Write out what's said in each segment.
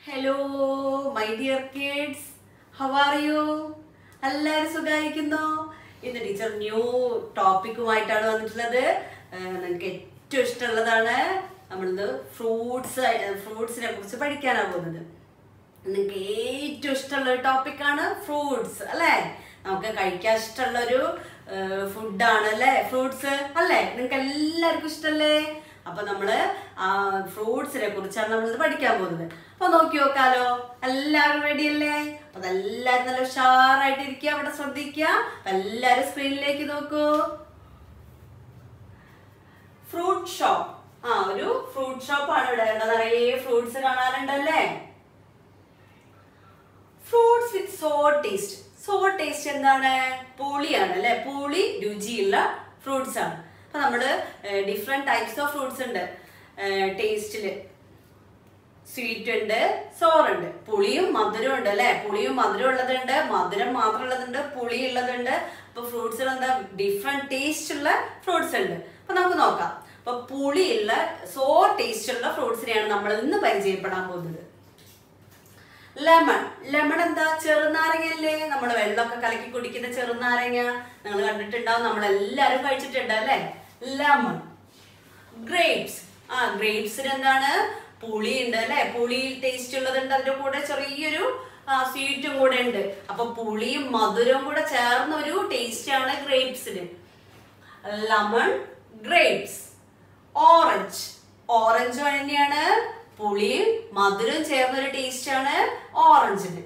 hello my dear kids how are you എല്ലാവരും സുഖമായിരിക്കുന്നോ ഇന്ന് ടീച്ചർ ന്യൂ ടോപ്പിക്കുമായിട്ടാണ് വന്നിട്ടുള്ളത് നിങ്ങൾക്ക് ഏറ്റവും ഇഷ്ടമുള്ളതാണ് നമ്മളിന്ന് ഫ്രൂട്ട്സ് ഫ്രൂട്ട്സിനെ കുറിച്ച് പഠിക്കാനാണ് പോകുന്നത് നിങ്ങൾക്ക് ഏറ്റവും ഇഷ്ടമുള്ള ഒരു ടോപ്പിക്കാണ് ഫ്രൂട്ട്സ് അല്ലേ നമുക്ക് കഴിക്കാൻ ഇഷ്ടമുള്ള ഒരു ഫുഡാണ് അല്ലേ ഫ്രൂട്ട്സ് അല്ലേ നിങ്ങൾക്ക് എല്ലാവർക്കും ഇഷ്ടമല്ലേ അപ്പൊ നമ്മള് ആ ഫ്രൂട്ട്സിനെ കുറിച്ചാണ് നമ്മൾ പഠിക്കാൻ പോകുന്നത് അപ്പൊ നോക്കി നോക്കാലോ എല്ലാവരും റെഡി അല്ലേ അപ്പൊ അതെല്ലാവരും നല്ല ഉഷാറായിട്ട് ഇരിക്കുക അവിടെ ശ്രദ്ധിക്കുക അപ്പൊ എല്ലാവരും സ്ക്രീനിലേക്ക് നോക്കൂ ഫ്രൂട്ട് ഷോപ്പ് ആ ഒരു ഫ്രൂട്ട് ഷോപ്പ് ആണ് ഇവിടെ കണ്ടോ നിറയെ ഫ്രൂട്ട്സ് കാണാനുണ്ടല്ലേ fruits with sour taste sour taste എന്താണ് പുളിയാണ് അല്ലെ പുളി രുചിയുള്ള ഫ്രൂട്ട്സ് ആണ് അപ്പൊ നമ്മള് ഡിഫറെന്റ് ടൈപ്സ് ഓഫ് ഫ്രൂട്ട്സ് ഉണ്ട് ടേസ്റ്റില് സ്വീറ്റ് ഉണ്ട് സോർ ഉണ്ട് പുളിയും മധുരവും ഉണ്ട് അല്ലെ പുളിയും മധുരം ഉള്ളതുണ്ട് മധുരം മാത്രം ഉള്ളതുണ്ട് പുളി ഉള്ളതുണ്ട് അപ്പൊ ഫ്രൂട്ട്സിൽ എന്താ ഡിഫറെന്റ് ടേസ്റ്റ് ഉള്ള ഫ്രൂട്ട്സ് ഉണ്ട് അപ്പൊ നമുക്ക് നോക്കാം അപ്പൊ പുളിയുള്ള സോ ടേസ്റ്റ് ഉള്ള ഫ്രൂട്ട്സിനെയാണ് നമ്മൾ ഇന്ന് പരിചയപ്പെടാൻ പോകുന്നത് ലെമൺ ലെമൺ എന്താ ചെറുനാരങ്ങയല്ലേ നമ്മൾ വെള്ളമൊക്കെ കലക്കി കുടിക്കുന്ന ചെറുനാരങ്ങ നിങ്ങൾ കണ്ടിട്ടുണ്ടാവും നമ്മൾ എല്ലാവരും കഴിച്ചിട്ടുണ്ട് അല്ലേ ലെമൺ ഗ്രേപ്സ് ആ ഗ്രേപ്സിന് എന്താണ് പുളി ഉണ്ട് അല്ലെ പുളി ടേസ്റ്റ് ഉള്ളതുണ്ട് അതിന്റെ കൂടെ ചെറിയൊരു സ്വീറ്റും കൂടെ ഉണ്ട് അപ്പൊ പുളിയും മധുരവും കൂടെ ചേർന്ന ഒരു ടേസ്റ്റ് ആണ് ഗ്രേപ്സിന് ലെമൺ ഗ്രേപ്സ് ഓറഞ്ച് ഓറഞ്ച് തന്നെയാണ് പുളിയും മധുരവും ചേർന്ന ഒരു ടേസ്റ്റ് ആണ് ഓറഞ്ചിന്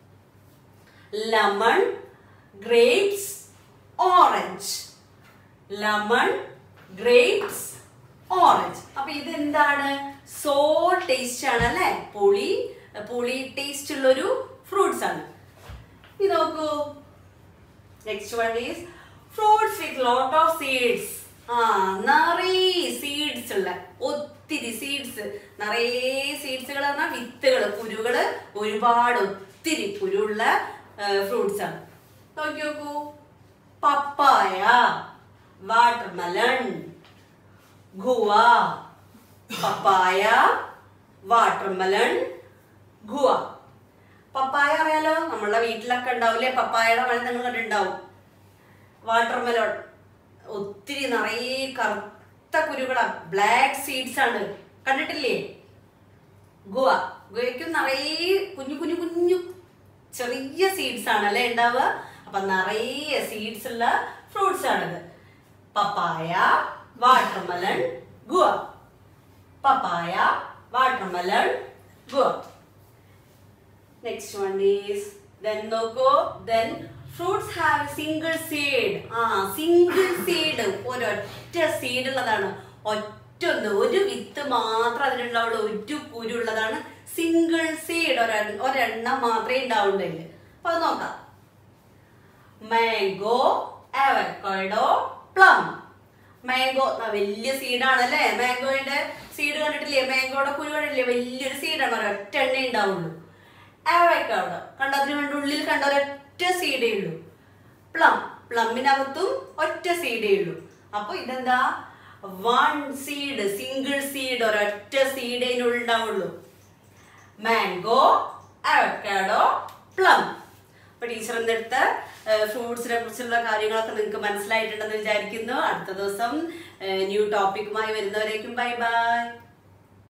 lemon grapes orange lemon grapes orange അപ്പൊ ഇതെന്താണ് സോ ടേസ്റ്റ് ആണ് അല്ലെ പുളി പുളി ടേസ്റ്റ് ഉള്ള ഒരു ഫ്രൂട്ട്സ് ആണ് ഇത് നോക്കൂ next one is fruits with lot of seeds ആ നിറയെ സീഡ്സ് ഉള്ള ഒത്തിരി സീഡ്സ് നിറയെ സീഡ്സുകൾ പറഞ്ഞാൽ വിത്തുകൾ കുരുകള് ഒരുപാട് ഒത്തിരി കുരുള്ള ഫ്രൂട്ട്സ് ആണ് നോക്കി നോക്കൂ papaya watermelon guava papaya watermelon guava papaya അറിയാലോ നമ്മളുടെ വീട്ടിലൊക്കെ ഉണ്ടാവില്ലേ പപ്പായയുടെ മഴ നിങ്ങൾ കണ്ടിട്ടുണ്ടാവും വാട്ടർമെലോൺ ഒത്തിരി നിറയെ കറുത്ത കുരുകളാ ബ്ലാക്ക് സീഡ്സ് ആണ് കണ്ടിട്ടില്ലേ ഗുവ ഗുവയ്ക്കും നിറയെ കുഞ്ഞു കുഞ്ഞു കുഞ്ഞു ചെറിയ സീഡ്സ് ആണ് അല്ലേ ഉണ്ടാവുക അപ്പൊ നിറയെ സീഡ്സ് ഉള്ള ഫ്രൂട്ട്സ് ആണിത് papaya watermelon guava papaya watermelon guava next one is then നോക്കൂ then fruits have single seed ആ സിംഗിൾ സീഡ് ഒരൊറ്റ സീഡ് ഉള്ളതാണ് ഒറ്റ ഒന്ന് ഒരു വിത്ത് മാത്രം അതിലുണ്ടാവുള്ളൂ ഒരു കുരു ഉള്ളതാണ് സിംഗിൾ സീഡ് ഒരെണ്ണം മാത്രമേ ഉണ്ടാവുള്ളൂ അപ്പൊ അത് നോക്കാം മാംഗോ അവക്കോഡോ പ്ലം മാംഗോ വലിയ സീഡാണല്ലേ മാംഗോയുടെ സീഡ് കണ്ടിട്ടില്ലേ മാംഗോയുടെ കുരു കണ്ടിട്ടില്ലേ വലിയൊരു സീഡാണ് ഒരൊറ്റ എണ്ണ ഉണ്ടാവുള്ളൂ അവക്കോഡോ കണ്ടോ അതിന് വേണ്ട ഉള്ളിൽ കണ്ട ഒരൊറ്റ സീഡേ ഉള്ളൂ പ്ലം പ്ലമ്മിനകത്തും ഒറ്റ സീഡേ ഉള്ളൂ അപ്പൊ ഇതെന്താ വൺ സീഡ് സിംഗിൾ സീഡ് ഒരൊറ്റ സീഡേ ഉണ്ടാവുള്ളൂ മാംഗോ അവക്കാഡോ പ്ലം അപ്പൊ ടീച്ചർ എന്നെടുത്ത ഫ്രൂട്ട്സിനെ കുറിച്ചുള്ള കാര്യങ്ങളൊക്കെ നിങ്ങൾക്ക് മനസ്സിലായിട്ടുണ്ടെന്ന് വിചാരിക്കുന്നു അടുത്ത ദിവസം ന്യൂ ടോപ്പിക്കുമായി വരുന്നവരേക്കും ബൈ ബൈ